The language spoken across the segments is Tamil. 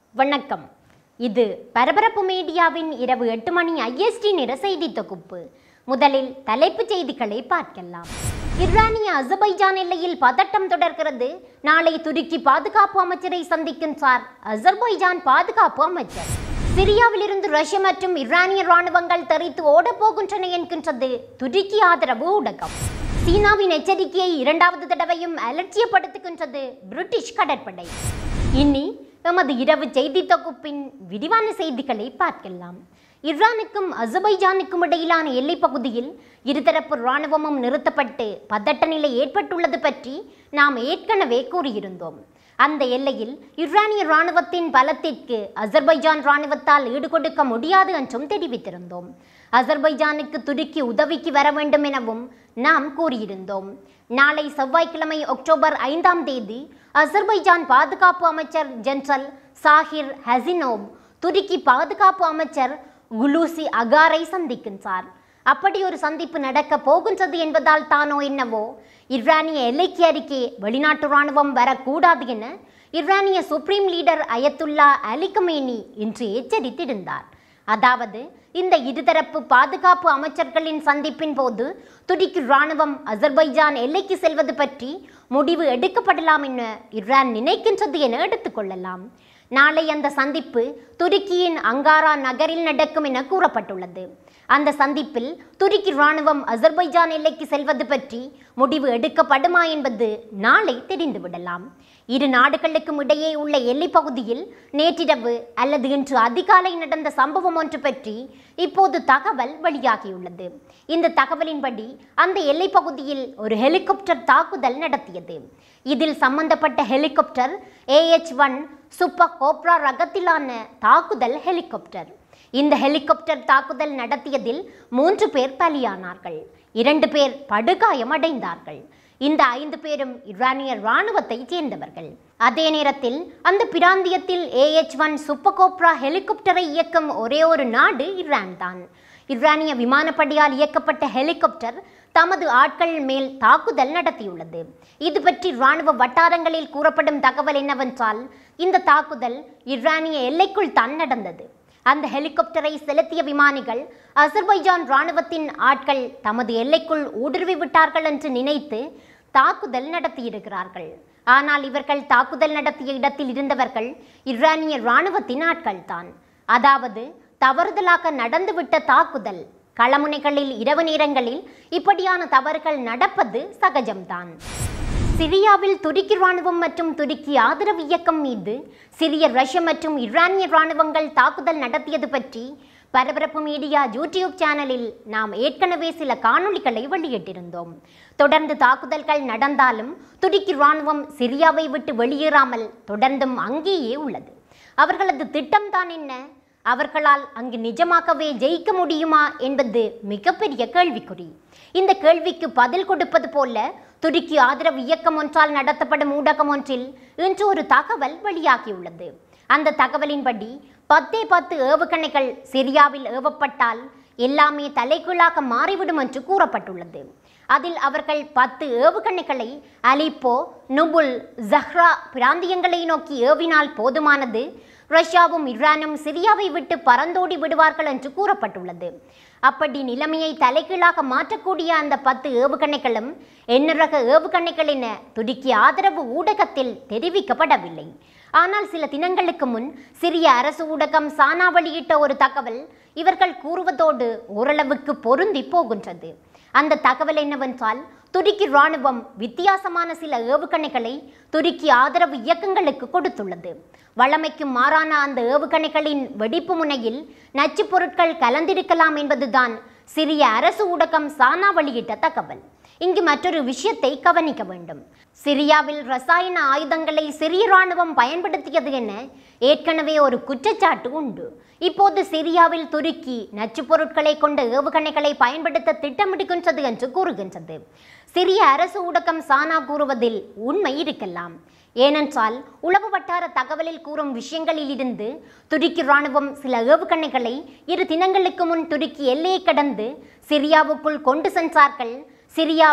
வணக்கம் இது பரபரப்பு மீடியாவின் இரவு எட்டு மணி ஐஎஸ்டி நிற செய்தி தொகுப்பு முதலில் தலைப்புச் செய்திகளை பார்க்கலாம் ஈரானிய அசர்பைஜான் எல்லையில் பதட்டம் தொடர்கிறது நாளை துருக்கி பாதுகாப்பு அமைச்சரை சந்திக்கின்றார் அசர்பைஜான் பாதுகாப்பு அமைச்சர் சிரியாவிலிருந்து ரஷ்ய மற்றும் ஈரானிய ராணுவங்கள் தெரித்து ஓடப் போகின்றன என்கின்றது துருக்கி ஆதரவு ஊடகம் சீனாவின் எச்சரிக்கையை இரண்டாவது தடவையும் அலட்சியப்படுத்துகின்றது பிரிட்டிஷ் கடற்படை இனி எமது இரவு செய்தி தொகுப்பின் விரிவான செய்திகளை பார்க்கலாம் ஈரானுக்கும் அசர்பைஜானுக்கும் இடையிலான எல்லைப் பகுதியில் இருதரப்பு இராணுவமும் நிறுத்தப்பட்டு பதட்ட நிலை ஏற்பட்டுள்ளது பற்றி நாம் ஏற்கனவே கூறியிருந்தோம் அந்த எல்லையில் ஈரானிய இராணுவத்தின் பலத்திற்கு அசர்பைஜான் இராணுவத்தால் ஈடுகொடுக்க முடியாது என்றும் தெரிவித்திருந்தோம் அசர்பைஜானுக்கு துருக்கி உதவிக்கு வர வேண்டும் எனவும் நாம் கூறியிருந்தோம் நாளை செவ்வாய்க்கிழமை அக்டோபர் ஐந்தாம் தேதி அசர்பைஜான் பாதுகாப்பு அமைச்சர் ஜெனரல் சாஹிர் ஹசினோவ் துருக்கி பாதுகாப்பு அமைச்சர் குலூசி அகாரை சந்திக்கின்றார் அப்படி ஒரு சந்திப்பு நடக்க போகின்றது என்பதால் தானோ என்னவோ ஈரானிய எல்லைக்கு அருகே வெளிநாட்டு ராணுவம் வரக்கூடாது என ஈரானிய supreme leader Ayatollah Ali Khamenei இன்று எச்சரித்திருந்தார் அதாவது இந்த இருதரப்பு பாதுகாப்பு அமைச்சர்களின் சந்திப்பின் போது துருக்கி ராணுவம் அசர்பைஜான் எல்லைக்கு செல்வது பற்றி முடிவு எடுக்கப்படலாம் என ஈரான் நினைக்கின்றது என எடுத்துக்கொள்ளலாம் நாளை அந்த சந்திப்பு துருக்கியின் அங்காரா நகரில் நடக்கும் என கூறப்பட்டுள்ளது அந்த சந்திப்பில் துருக்கி ராணுவம் அசர்பைஜான் எல்லைக்கு செல்வது பற்றி முடிவு எடுக்கப்படுமா என்பது நாளை தெரிந்துவிடலாம் இரு நாடுகளுக்கும் இடையே உள்ள எல்லைப் பகுதியில் நேற்றிரவு அல்லது இன்று அதிகாலை நடந்த சம்பவம் ஒன்று பற்றி இப்போது தகவல் வெளியாகியுள்ளது இந்த தகவலின்படி அந்த எல்லைப் பகுதியில் ஒரு ஹெலிகாப்டர் தாக்குதல் நடத்தியது இதில் சம்பந்தப்பட்ட helicopter AH one super cobra ரகத்திலான தாக்குதல் ஹெலிகாப்டர் இந்த ஹெலிகாப்டர் தாக்குதல் நடத்தியதில் மூன்று பேர் பலியானார்கள் இரண்டு பேர் படுகாயம் அடைந்தார்கள் இந்த ஐந்து பேரும் ஈரானிய இராணுவத்தை சேர்ந்தவர்கள் அதே நேரத்தில் அந்த பிராந்தியத்தில் ஏஎச் ஒன் சுப்பகோப்ரா ஹெலிகாப்டரை இயக்கும் ஒரே ஒரு நாடு ஈரான் தான் ஈரானிய விமானப்படையால் இயக்கப்பட்ட ஹெலிகாப்டர் தமது ஆட்கள் மேல் தாக்குதல் நடத்தியுள்ளது இது பற்றி இராணுவ வட்டாரங்களில் கூறப்படும் தகவல் என்னவென்றால் இந்த தாக்குதல் ஈரானிய எல்லைக்குள் தான் நடந்தது அந்த ஹெலிகாப்டரை செலுத்திய விமானிகள் அசர்பைஜான் இராணுவத்தின் ஆட்கள் தமது எல்லைக்குள் ஊடுருவி விட்டார்கள் என்று நினைத்து தாக்குதல் நடத்தியிருக்கிறார்கள் ஆனால் இவர்கள் தாக்குதல் நடத்திய இடத்தில் இருந்தவர்கள் ஈரானிய இராணுவத்தின் ஆட்கள் தான் அதாவது தவறுதலாக நடந்துவிட்ட தாக்குதல் களமுனைகளில் இரவு நேரங்களில் இப்படியான தவறுகள் நடப்பது சகஜம்தான் சிரியாவில் துருக்கி ராணுவம் மற்றும் துருக்கி ஆதரவு இயக்கம் மீது சிரிய ரஷ்ய மற்றும் ஈரானிய ராணுவங்கள் தாக்குதல் நடத்தியது பற்றி பரபரப்பு மீடியா யூடியூப் சேனலில் நாம் ஏற்கனவே சில காணொளிகளை வெளியிட்டிருந்தோம் தொடர்ந்து தாக்குதல்கள் நடந்தாலும் துருக்கி ராணுவம் சிரியாவை விட்டு வெளியேறாமல் தொடர்ந்தும் அங்கேயே உள்ளது அவர்களது திட்டம்தான் என்ன அவர்களால் அங்கு நிஜமாகவே ஜெயிக்க முடியுமா என்பது மிகப்பெரிய கேள்விக்குறி இந்த கேள்விக்கு பதில் கொடுப்பது போல துருக்கி ஆதரவு இயக்கம் ஒன்றால் நடத்தப்படும் ஊடகம் ஒன்றில் இன்று ஒரு தகவல் வெளியாகியுள்ளது அந்த தகவலின்படி பத்தே பத்து ஏவுகணைகள் சிரியாவில் ஏவப்பட்டால் எல்லாமே தலைகீழாக மாறிவிடும் என்று கூறப்பட்டுள்ளது அதில் அவர்கள் பத்து ஏவுகணைகளை அலிப்போ நுபுல் ஜஹ்ரா பிராந்தியங்களை நோக்கி ஏவினால் போதுமானது ரஷ்யாவும் ஈரானும் சிரியாவை விட்டு பறந்தோடி விடுவார்கள் என்று கூறப்பட்டுள்ளது அப்படி நிலைமையை தலைகீழாக மாற்றக்கூடிய அந்த பத்து ஏவுகணைகளும் என்ன ரக ஏவுகணைகள் என துருக்கி ஆதரவு ஊடகத்தில் தெரிவிக்கப்படவில்லை ஆனால் சில தினங்களுக்கு முன் சிரிய அரசு ஊடகம் சானா வெளியிட்ட ஒரு தகவல் இவர்கள் கூறுவதோடு ஓரளவுக்கு பொருந்தி போகின்றது அந்த தகவல் என்னவென்றால் துருக்கி இராணுவம் வித்தியாசமான சில ஏவுகணைகளை துருக்கி ஆதரவு இயக்கங்களுக்கு கொடுத்துள்ளது வழமைக்கு மாறான அந்த ஏவுகணைகளின் வெடிப்பு முனையில் நச்சுப் பொருட்கள் கலந்திருக்கலாம் என்பதுதான் சிரிய அரசு ஊடகம் சானா வெளியிட்ட தகவல் இங்கு மற்றொரு விஷயத்தை கவனிக்க வேண்டும் சிரியாவில் ரசாயன ஆயுதங்களை சிரிய இராணுவம் பயன்படுத்தியது என ஏற்கனவே ஒரு குற்றச்சாட்டு உண்டு இப்போது சிரியாவில் துருக்கி நச்சுப் பொருட்களை கொண்ட ஏவுகணைகளை பயன்படுத்த திட்டமிடுகின்றது என்று கூறுகின்றது சிரிய அரசு ஊடகம் சானா கூறுவதில் உண்மை இருக்கலாம் ஏனென்றால் உளவு வட்டார தகவலில் கூறும் விஷயங்களில் இருந்து துருக்கி இராணுவம் சில ஏவுகணைகளை இரு தினங்களுக்கு முன் துருக்கி எல்லையை கடந்து சிரியாவுக்குள் கொண்டு சென்றார்கள் சிரியாவில்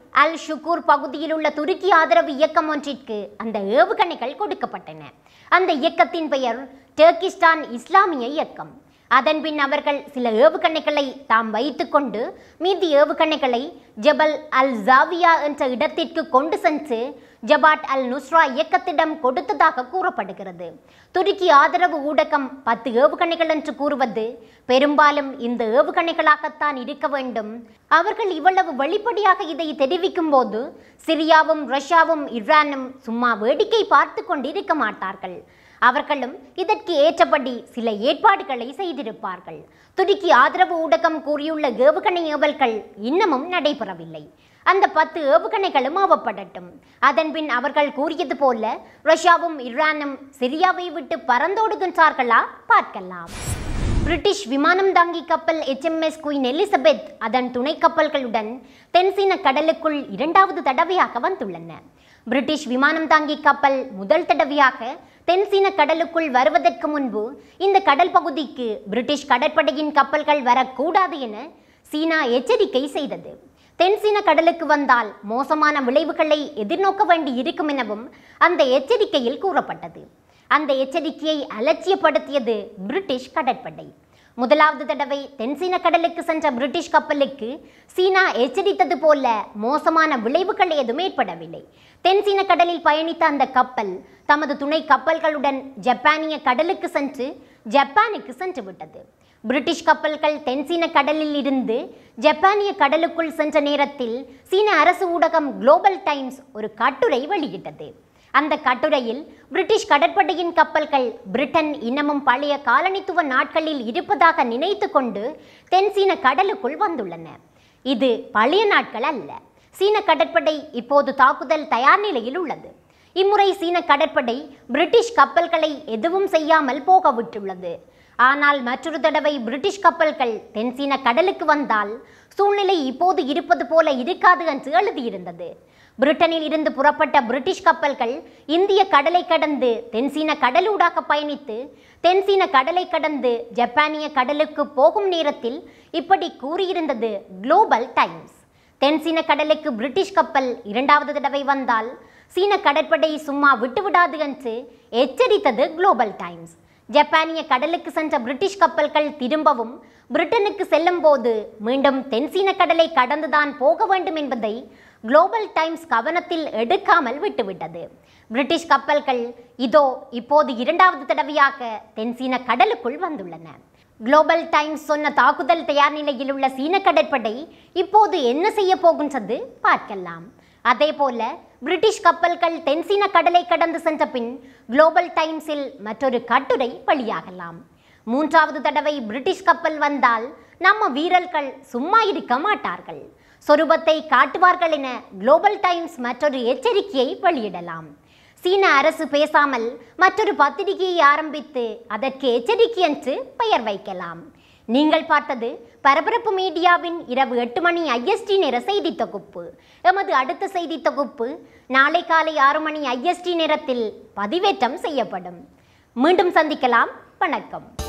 அல் ஷுக்கூர் பகுதியில் உள்ள துருக்கி ஆதரவு இயக்கம் ஒன்றிற்கு அந்த ஏவுகணைகள் கொடுக்கப்பட்டன அந்த இயக்கத்தின் பெயர் டர்கிஸ்தான் இஸ்லாமிய இயக்கம் அதன்பின் அவர்கள் சில ஏவுகணைகளை தாம் வைத்துக்கொண்டு மீதி ஏவுகணைகளை ஜபல் அல் ஜாவியா என்ற இடத்திற்கு கொண்டு சென்று ஜபாட் அல் நுஸ்ரா இயக்கத்திடம் கொடுத்ததாக கூறப்படுகிறது துருக்கி ஆதரவு ஊடகம் பத்து ஏவுகணைகள் என்று கூறுவது பெரும்பாலும் இந்த ஏவுகணைகளாகத்தான் இருக்க வேண்டும் அவர்கள் இவ்வளவு வெளிப்படையாக இதை தெரிவிக்கும் போது சிரியாவும் ரஷ்யாவும் ஈரானும் சும்மா வேடிக்கை பார்த்து கொண்டிருக்க மாட்டார்கள் அவர்களும் இதற்கு ஏற்றபடி சில ஏற்பாடுகளை செய்திருப்பார்கள் துருக்கி ஆதரவு ஊடகம் கூறியுள்ள ஏவுகணை ஏவல்கள் இன்னமும் நடைபெறவில்லை அந்த பத்து ஏவுகணைகளும் ஆவப்படட்டும் அதன்பின் அவர்கள் கூறியது போல ரஷ்யாவும் ஈரானும் சிரியாவை விட்டு பறந்தோடுகின்றார்களா பார்க்கலாம் பிரிட்டிஷ் விமானம் தாங்கி கப்பல் எச்எம்எஸ் குயின் எலிசபெத் அதன் துணை கப்பல்களுடன் தென்சீன கடலுக்குள் இரண்டாவது தடவையாக வந்துள்ளன பிரிட்டிஷ் விமானம் தாங்கி கப்பல் முதல் தடவையாக தென்சீன கடலுக்குள் வருவதற்கு முன்பு இந்த கடல் பகுதிக்கு பிரிட்டிஷ் கடற்படையின் கப்பல்கள் வரக்கூடாது என சீனா எச்சரிக்கை செய்தது தென்சீன கடலுக்கு வந்தால் மோசமான விளைவுகளை எதிர்நோக்க வேண்டி இருக்கும் எனவும் அந்த எச்சரிக்கையில் கூறப்பட்டது அந்த எச்சரிக்கையை அலட்சியப்படுத்தியது பிரிட்டிஷ் கடற்படை முதலாவது தடவை தென்சீன கடலுக்கு சென்ற பிரிட்டிஷ் கப்பலுக்கு சீனா எச்சரித்தது போல மோசமான விளைவுகள் ஏதும் ஏற்படவில்லை தென்சீன கடலில் பயணித்த அந்த கப்பல் தமது துணை கப்பல்களுடன் ஜப்பானிய கடலுக்கு சென்று ஜப்பானுக்கு சென்று விட்டது பிரிட்டிஷ் கப்பல்கள் தென்சீன கடலில் இருந்து ஜப்பானிய கடலுக்குள் சென்ற நேரத்தில் சீன அரசு ஊடகம் குளோபல் டைம்ஸ் ஒரு கட்டுரை வெளியிட்டது அந்த கட்டுரையில் பிரிட்டிஷ் கடற்படையின் கப்பல்கள் பிரிட்டன் இன்னமும் பழைய காலனித்துவ நாட்களில் இருப்பதாக நினைத்து கொண்டு தென்சீன கடலுக்குள் வந்துள்ளன இது பழைய நாட்கள் அல்ல சீன கடற்படை இப்போது தாக்குதல் தயார் நிலையில் உள்ளது இம்முறை சீன கடற்படை பிரிட்டிஷ் கப்பல்களை எதுவும் செய்யாமல் போக விட்டுள்ளது ஆனால் மற்றொரு தடவை பிரிட்டிஷ் கப்பல்கள் தென்சீன கடலுக்கு வந்தால் சூழ்நிலை இப்போது இருப்பது போல இருக்காது என்று எழுதியிருந்தது பிரிட்டனில் இருந்து புறப்பட்ட பிரிட்டிஷ் கப்பல்கள் இந்திய கடலை கடந்து தென்சீன கடலூடாக பயணித்து தென்சீன கடலை கடந்து ஜப்பானிய கடலுக்கு போகும் நேரத்தில் இப்படி கூறியிருந்தது குளோபல் டைம்ஸ் தென்சீன கடலுக்கு பிரிட்டிஷ் கப்பல் இரண்டாவது தடவை வந்தால் சீன கடற்படை சும்மா விட்டுவிடாது என்று எச்சரித்தது குளோபல் டைம்ஸ் ஜப்பானிய கடலுக்கு சென்ற பிரிட்டிஷ் கப்பல்கள் திரும்பவும் பிரிட்டனுக்கு செல்லும் போது மீண்டும் தென்சீன கடலை கடந்துதான் போக வேண்டும் என்பதை குளோபல் டைம்ஸ் கவனத்தில் எடுக்காமல் விட்டுவிட்டது பிரிட்டிஷ் கப்பல்கள் இதோ இப்போது இரண்டாவது தடவையாக தென்சீன கடலுக்குள் வந்துள்ளன குளோபல் டைம்ஸ் சொன்ன தாக்குதல் தயார் நிலையில் உள்ள சீன கடற்படை இப்போது என்ன செய்ய போகின்றது பார்க்கலாம் அதே போல பிரிட்டிஷ் கப்பல்கள் தென்சீன கடலை கடந்து சென்ற பின் குளோபல் டைம்ஸில் மற்றொரு கட்டுரை வெளியாகலாம் மூன்றாவது தடவை பிரிட்டிஷ் கப்பல் வந்தால் நம்ம வீரர்கள் சும்மா இருக்க மாட்டார்கள் சொரூபத்தை காட்டுவார்கள் என குளோபல் டைம்ஸ் மற்றொரு எச்சரிக்கையை வெளியிடலாம் சீன அரசு பேசாமல் மற்றொரு பத்திரிகையை ஆரம்பித்து அதற்கு எச்சரிக்கை என்று பெயர் வைக்கலாம் நீங்கள் பார்த்தது பரபரப்பு மீடியாவின் இரவு எட்டு மணி ஐஎஸ்டி நேர செய்தி தொகுப்பு எமது அடுத்த செய்தி தொகுப்பு நாளை காலை ஆறு மணி ஐஎஸ்டி நேரத்தில் பதிவேற்றம் செய்யப்படும் மீண்டும் சந்திக்கலாம் வணக்கம்